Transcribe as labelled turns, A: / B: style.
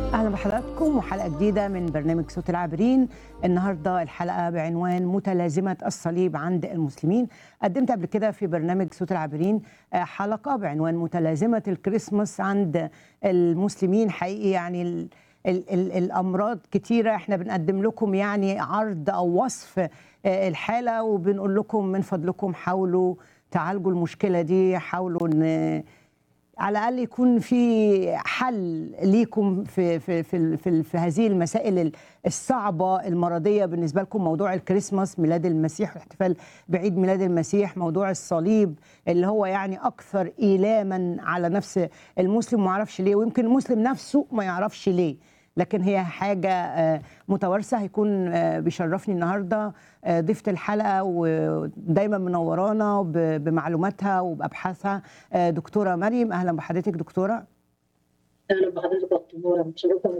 A: اهلا بحضراتكم وحلقه جديده من برنامج صوت العابرين النهارده الحلقه بعنوان متلازمه الصليب عند المسلمين قدمت قبل كده في برنامج صوت العابرين آه، حلقه بعنوان متلازمه الكريسماس عند المسلمين حقيقي يعني ال ال ال الامراض كتيره احنا بنقدم لكم يعني عرض او وصف آه، الحاله وبنقول لكم من فضلكم حاولوا تعالجوا المشكله دي حاولوا ان على الاقل يكون في حل ليكم في في في في, في هذه المسائل الصعبه المرضيه بالنسبه لكم موضوع الكريسماس ميلاد المسيح والاحتفال بعيد ميلاد المسيح موضوع الصليب اللي هو يعني اكثر ايلاما على نفس المسلم ما يعرفش ليه ويمكن المسلم نفسه ما يعرفش ليه لكن هي حاجة آه، متوارثة هيكون آه، بيشرفني النهاردة آه، ضيفة الحلقة ودايما منورانا ب- بمعلوماتها وبأبحاثها آه، دكتورة مريم أهلا بحضرتك دكتورة
B: اهلا بحضرتك يا دكتوره متشرفه